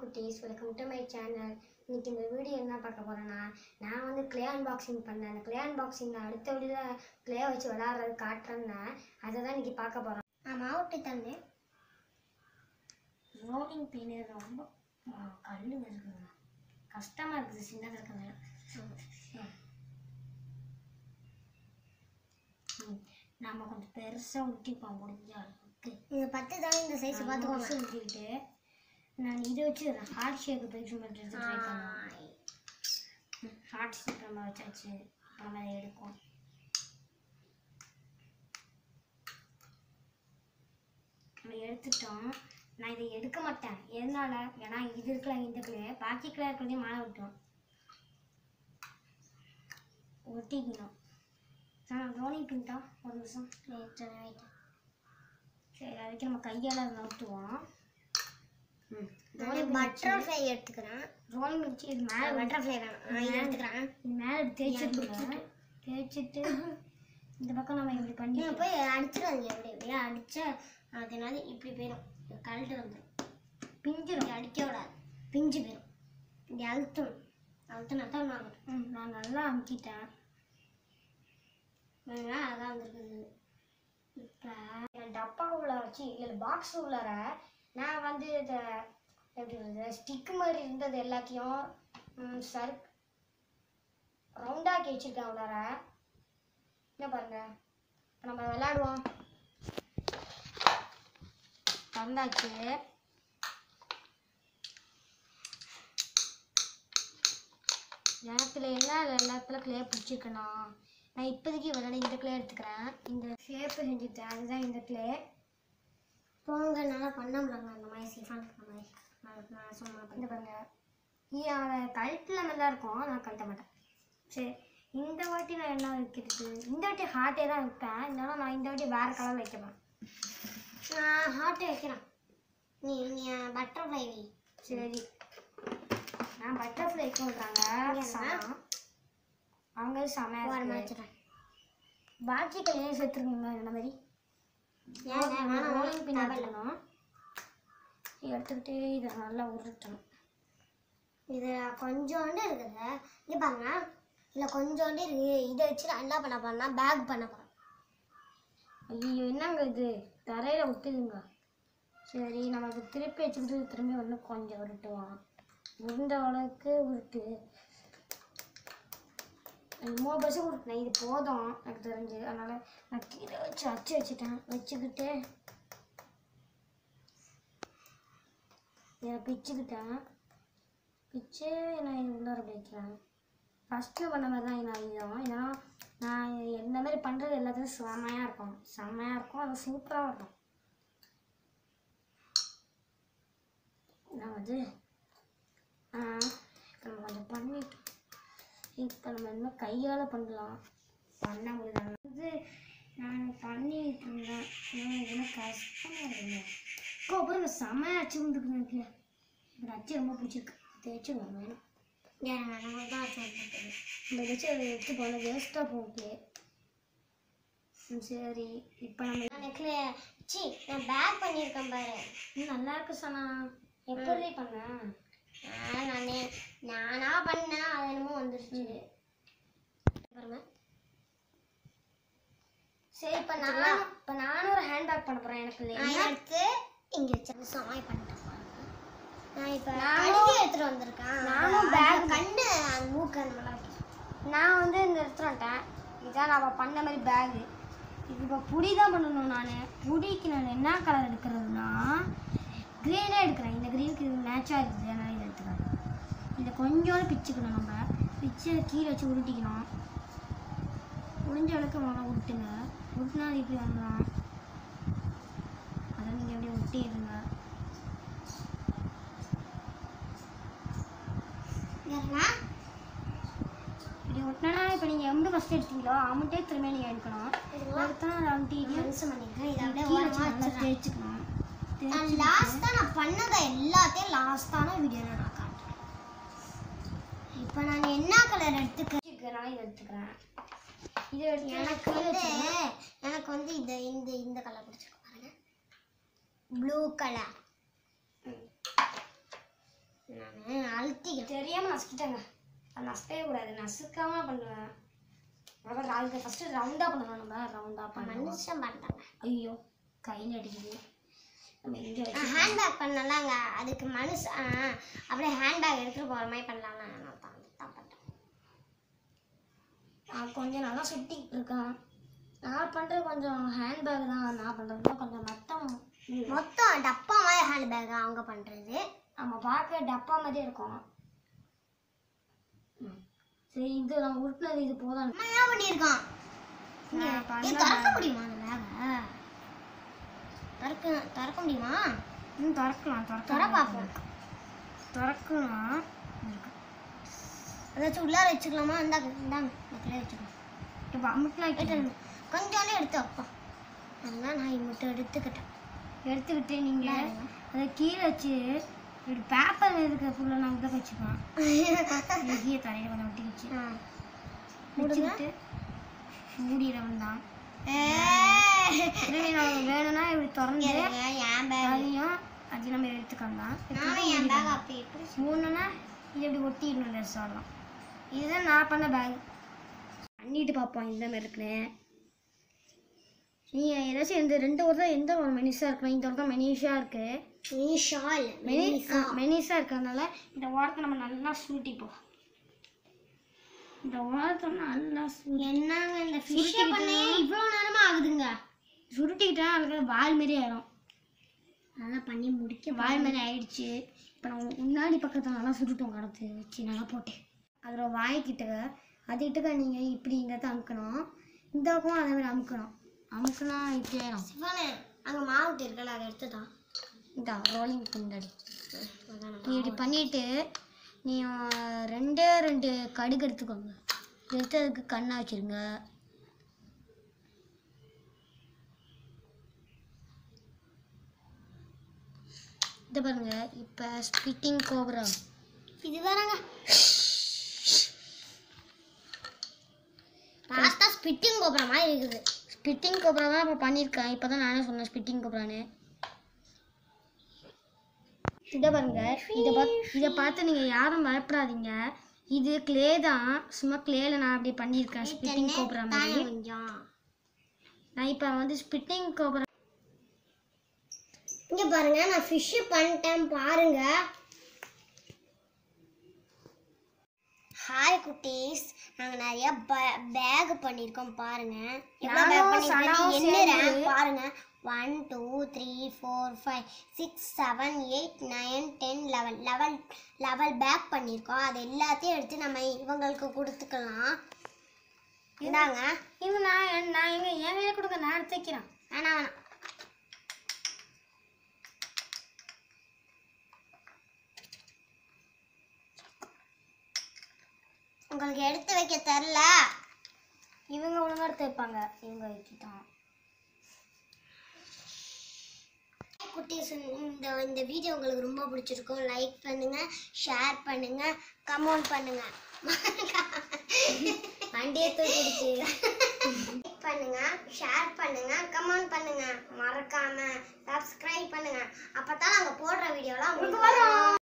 குட்டீஸ் welcome to my channel இன்னைக்கு இந்த வீடியோ என்ன பார்க்க போறேன்னா நான் வந்து கிளே அன்பாக்சிங் பண்ணேன் அந்த கிளே அன்பாக்சிங் அடுத்த வீடியோவில் கிளே வச்சு விளையாடுறது காட்டுறேன்னு அதை தான் இன்னைக்கு பார்க்க போகிறோம் நான் மாவட்டி தண்ணி ரோலிங் பெயின் ரொம்ப கல் இருக்குங்க கஷ்டமாக இருக்குது சின்னதாக இருக்கிறதுனால ம். நாம கொஞ்சம் பெருசாக ஊட்டிப்போம் முடிஞ்ச அளவுக்கு இது பத்து தான் இந்த சைஸ் பார்த்துக்கோங்க பார்த்துக்கோங்க ஊட்டிக்கிட்டு நான் இதை வச்சு ஹார்ட் ஷேப் பெருசு பண்ணுறது ட்ரை பண்ணுவேன் ஹார்ட் ஷேப் நம்ம வச்சாச்சு இப்போ நம்ம அதை எடுப்போம் நம்ம எடுத்துட்டோம் நான் இதை எடுக்க மாட்டேன் எதனால ஏன்னா இது இருக்கலாம் இந்த கிளே பாக்கி கிளே இருக்கிறதையும் மாலை விட்டோம் ஒட்டிக்கணும் நான் ரோலிங் பின்ட்டா ஒரு நிமிஷம் சரி அதுக்கு நம்ம கையால் நவுத்துவோம் ம் ரோலிங் பட்டர்ஃப்ளை எடுத்துக்கிறேன் ரோலிங் வச்சு இது மேலே பட்டர்ஃப்ளை தான் நான் இது எடுத்துக்கிறேன் இது மேலே தேய்ச்சிட்டு தேய்ச்சிட்டு இந்த பக்கம் நம்ம இப்படி பண்ணி நீங்கள் போய் அடிச்சிடாதீங்க எப்படி எப்படியா அடிச்சா அதனால இப்படி போயிடும் கழட்டு வந்துடும் பிஞ்சிரும் அடிக்க விடாது பிஞ்சு போயிடும் இப்படி அழுத்தணும் அழுத்தினா தான் நான் ம் நான் நல்லா அமுக்கிட்டேன் அதான் வந்திருக்குது இப்போ என் டப்பா உள்ள வச்சு இல்லை பாக்ஸ் உள்ளார நான் வந்து இதை எப்படி சொல்றது ஸ்டிக் மாதிரி இருந்தது எல்லாத்தையும் ம், சர்க் ரவுண்டாக்கி வச்சிருக்கேன் உள்ளார என்ன பாருங்க இப்போ நம்ம விளையாடுவோம் வந்தாச்சு நேரத்தில் என்ன எல்லாத்துல கிளே பிடிச்சிருக்கணும் நான் இப்போதைக்கு விளையாட இந்த கிளே எடுத்துக்கிறேன் இந்த ஷேப்பு செஞ்சுட்டேன் அதுதான் இந்த கிளே போங்க நல்லா பண்ண முடியாங்க அந்த மாதிரி சிஃபான் இருக்கிற மாதிரி நான் நான் சும்மா இந்த பாருங்க இது அவன் கழுத்தில் நல்லா இருக்கும் நான் கழட்ட மாட்டேன் சரி இந்த வாட்டி நான் என்ன வைக்கிறது இந்த வாட்டி ஹார்ட்டே தான் வைப்பேன் இருந்தாலும் நான் இந்த வாட்டி வேறு கலர் வைக்கிறேன் நான் ஹார்ட்டை வைக்கிறேன் நீ நீ பட்டர்ஃப்ளை வை சரி நான் பட்டர்ஃப்ளை வைக்க விட்றாங்க ஏன்னா? அவங்க செமையாக ஓரமாக இருக்கு வச்சுறேன் பாக்கி கல்யாணம் சேர்த்துருக்கீங்களா இந்த மாதிரி ஏங்க வேணாம் ரோலிங் பின் தேவையில்ல. எடுத்துக்கணும் எடுத்துக்கிட்டு இதை நல்லா உருட்டணும் இது கொஞ்சோண்டு இருக்குது இங்கே பாருங்க இல்லை கொஞ்சோண்டு இருக்கு இதை வச்சு நான் என்ன பண்ண போறேன்னா பேக் பண்ண போகிறேன் ஐயோ என்னங்க இது தரையில் விட்டுதுங்க சரி நமக்கு திருப்பி வச்சுக்கிட்டு திரும்பி வந்து கொஞ்சம் உருட்டுவோம் உருண்ட அளவுக்கு உருட்டு எனக்கு மூணு பர்சன்ட் உருட்டினேன் இது போதும் எனக்கு தெரிஞ்சு அதனால் நான் கீழே வச்சு அச்சு வச்சுட்டேன் வச்சுக்கிட்டு இதை பிச்சுக்கிட்டேன் பிச்சு நான் இது உள்ளார வைக்கிறேன் ஃபஸ்ட்டு பண்ண மாதிரி தான் நான் இதுவும் ஏன்னா நான் இந்த மாதிரி பண்ணுறது எல்லாத்தையும் செம்மையாக இருக்கும் செம்மையாக இருக்கும் அது சூப்பராக இருக்கும் நான் வந்து ஆ, இப்ப நம்ம கொஞ்சம் பண்ணிட்டு இப்போ நம்ம என்ன கையால் பண்ணலாம் பண்ண முடியல வந்து நான் பண்ணிட்டு இருந்தேன் ஆனால் இதெல்லாம் கஷ்டமாக இருக்குங்க அப்புறம் செம்மையாக அச்சு வந்துருக்கு எனக்கு இந்த அச்சு ரொம்ப பிடிச்சிருக்கு தேய்ச்சி வேணும் ஏன் நம்ம தான் வச்சு வந்துருக்குது. இந்த வச்சு அதை எடுத்து போன வேஸ்ட்டாக போகுது ம், சரி இப்போ நம்ம நான் நெக்ல சி நான் பேக் பண்ணியிருக்கேன் பாரு இது நல்லா இருக்கு சனா எப்படி பண்ண ஆ, நானே நானா பண்ணேன் அது என்னமோ வந்துருச்சு பாருங்க சரி இப்போ நான் இப்போ நானும் ஒரு ஹேண்ட் பேக் பண்ண போகிறேன் எனக்கு நான் இல்லையா எடுத்து இங்க வச்சு சமாய் பண்ணிட்டேன் பாருங்க. நான் இப்போ நானும் கழுவி எடுத்துட்டு வந்திருக்கேன் நானும் அது bag- கண்ணு அந்த மூக்கு அந்த மாதிரிலாம் வைக்கிறேன். நான் வந்து இந்த எடுத்துட்டு வந்துட்டேன் இதான் நான் பண்ண மாதிரி பேகு இது இப்போ புடி தான் பண்ணணும் நான் புடிக்கு நான் என்ன கலர் எடுக்கிறதுனா க்ரீனே எடுக்கிறேன் இந்த க்ரீனுக்கு இது மேட்சாக இருக்குது அதனால் இதை எடுத்துக்கிறேன் இதை கொஞ்சோண்டு பிச்சுக்கணும் நம்ம பிச்சு அதை கீழே வச்சு உருட்டிக்கணும் முடிஞ்ச அளவுக்கு முதல்ல உருட்டுங்க உருட்டினா அது இப்படி வந்துடும் அதை நீங்கள் அப்படியே ஒட்டிடுங்க பாருங்க. இப்படி ஒட்டினா இப்போ நீங்கள் எம்பு ஃபஸ்ட் எடுத்தீங்களோ அமௌண்ட்டே திரும்ப நீங்கள் எடுக்கணும் இதுவா? எடுத்தா அதை அமுட்டிட்டு மனசு பண்ணிக்கிறேன் இதை அப்படியே கீழே ஓரமா வச்சு நல்லா வச்சிடுறேன். தேய்ச்சிக்கணும் நான் தேய்ச்சி லாஸ்டா நான் பண்ணதை எல்லாத்தையும் லாஸ்டான வீடியோல நான் காட்டுறேன் இப்போ நான் என்ன கலர் எடுத்துக்க வச்சுக்கிறனால இதை எடுத்துக்கிறேன் இதை எடுத்து எனக்கு வந்து எனக்கு வந்து இந்த இந்த இந்த கலர் பிடிச்சிருக்கு பாருங்க ப்ளூ கலர் நசுக்கிக்க தெரியாம நசுக்கிட்டேங்க அது நசுக்கவே கூடாது நசுக்காம பண்ணுவேன் அப்புறம் அதுக்கு ஃபர்ஸ்ட் ரவுண்டா பண்ணணும் நம்ம ரவுண்டா பண்ணணும் மனுஷன் பண்ணிட்டாங்க ஐயோ கையில் அடிக்குது நம்ம எங்க வச்சு ஹேண்ட்பேக் பண்ணலாங்க அதுக்கு மனுஷ ஆ, அப்படியே ஹேண்ட்பேக் எடுத்துட்டு போகிற மாதிரி பண்ணலாம்னு நான் தான் தான் பண்ணேன் நான் கொஞ்சம் நல்லா சுட்டிக்கிட்டு இருக்கேன் நான் பண்ணுறது கொஞ்சம் ஹேண்ட்பேக் தான் நான் பண்ணுறது கொஞ்சம் மொத்தம் மொத்தம் டப்பா மாதிரி ஹேண்ட்பேக் அவங்க பண்ணுறது நம்ம பார்க்க டப்பா மாதிரியே இருக்கும் ம். சரி இது நம்ம உருட்டினது இது போதும் நம்ம என்ன பண்ணியிருக்கான் நான் இது பண்ண திறக்க முடியுமா அந்த பேகை திறக்க திறக்க முடியுமா ம் திறக்கலாம் திற திறக்கலாம் பார்ப்போம் திறக்கலாம் ஏதாச்சும் உள்ளார வச்சுக்கலாமா இந்தாங்க இந்தாங்க இதுக்குள்ளே வச்சுக்கலாம் இப்போ அமுட்டினா எடுத்து கொஞ்சோண்டே எடுத்து வைப்போம் அதெல்லாம் நான் மட்டும் எடுத்துக்கிட்டேன் எடுத்துக்கிட்டு நீங்கள் அதை கீழே வச்சு இப்படி பேப்பர் இருக்கிற ஃபுல்லாக நான் உள்ள வச்சுப்பேன் கீழே தரையில் கொஞ்சம் ஒட்டி வச்சு ஆ. முடிச்சுக்கிட்டு மூடிடவன் தான் ஏய். திரும்பி நம்ம வேணும்னா இப்படி திறந்து இருங்க, என் பேக் அதையும் அதையும் நம்ம எடுத்துக்கலாம் நானும் என் பேக் அப்படி எப்படி மூணுன்னா இது இப்படி ஒட்டிடணும் ட்ரெஸ் ஆடலாம் இதுதான் நான் பண்ண பேக் பண்ணிட்டு பார்ப்போம் இந்த மாதிரி இருக்குன்னு நீ ஏதாச்சும் இந்த ரெண்டு ஒரு தான் எந்த ஒரு மெனிஸாக இருக்கணும் இந்த ஒரு தான் மெனிஷாக இருக்கு மினி ஷால் மெனி மெனிஸாக இருக்கிறதுனால இந்த ஓரத்தை நம்ம நல்லா சுருட்டிப்போம் இந்த ஓரத்தை நல்லா சு- என்னங்க இந்த ஃபிஷ்ஷை பண்ணே இவ்வளோ நேரமா ஆகுதுங்க சுருட்டிக்கிட்டா அதுக்கு வால் மாரி ஆயிடும் நல்லா பண்ணி முடிக்க வால் மாரி ஆயிடுச்சு இப்போ நம்ம முன்னாடி பக்கத்தில் நல்லா சுருட்டும் கடத்து வச்சு நல்லா போட்டு அதில் வாய்க்கிட்ட அதுக்கிட்ட நீங்கள் இப்படி இங்கே தான் அமுக்கணும் இந்த பக்கம் அதே மாதிரி அமுக்கணும் அமுக்குனா இப்படி ஆயிடும் சிவனே அங்கே மாவுட்டு இருக்கல அதை எடுத்துதான் இந்த ரோலிங் பின்னாடி அதான் நீ இப்படி பண்ணிட்டு நீ அஹ், ரெண்டே ரெண்டு கடுகு எடுத்துக்கோங்க எடுத்து அதுக்கு கண்ணா வச்சிருங்க இதை பாருங்க இப்போ ஸ்பிட்டிங் கோபுரா இது வேறங்க பார்த்தா ஸ்பிட்டிங் கோபுரம் மாதிரி இருக்குது ஸ்பிட்டிங் கோபுரா தான் இப்போ பண்ணியிருக்கேன் இப்போ தான் நானே சொன்னேன் ஸ்பிட்டிங் கோபுரான்னு இதை பாருங்க இதை பார்த்து இதை பார்த்து நீங்கள் யாரும் பயப்படாதீங்க இது க்ளே தான் சும்மா க்ளேல நான் அப்படி பண்ணியிருக்கேன் ஸ்பிட்டிங் கோபுரா மாதிரி கொஞ்சம் நான் இப்போ வந்து ஸ்பிட்டிங் கோபுரா இங்க பாருங்க நான் ஃபிஷ் பண்ணிட்டேன் பாருங்க ஹாய் குட்டீஸ் நாங்கள் நிறைய பேக் பண்ணியிருக்கோம் பாருங்க எவ்வளோ பேக் நானும் சனாவும் பண்ணியிருக்கேன் என்ன சேர்ந்து- பாருங்க one two three four five six seven eight nine ten level level level pack பண்ணியிருக்கோம் அது எல்லாத்தையும் எடுத்து நம்ம இவங்களுக்கு கொடுத்துக்கலாம் இந்தாங்க இது நான் என்- நான் எங்க என் கையில கொடுங்க நான் எடுத்து வைக்கிறேன் வேணாம் வேணாம் உங்களுக்கு எடுத்து வைக்க தெரில இவங்க ஒழுங்கா எடுத்து வைப்பாங்க இவங்க வைக்கிட்டான் குட்டீஸ் இந்த இந்த வீடியோ உங்களுக்கு ரொம்ப பிடிச்சிருக்கும் லைக் பண்ணுங்க ஷேர் பண்ணுங்க கமெண்ட் பண்ணுங்க வண்டியை தூக்கிடுச்சு லைக் பண்ணுங்க ஷேர் பண்ணுங்க கமெண்ட் பண்ணுங்க மறக்காம சப்ஸ்கிரைப் பண்ணுங்க அப்பதான் நாங்க போடுற வீடியோலாம் உங்களுக்கு வரும்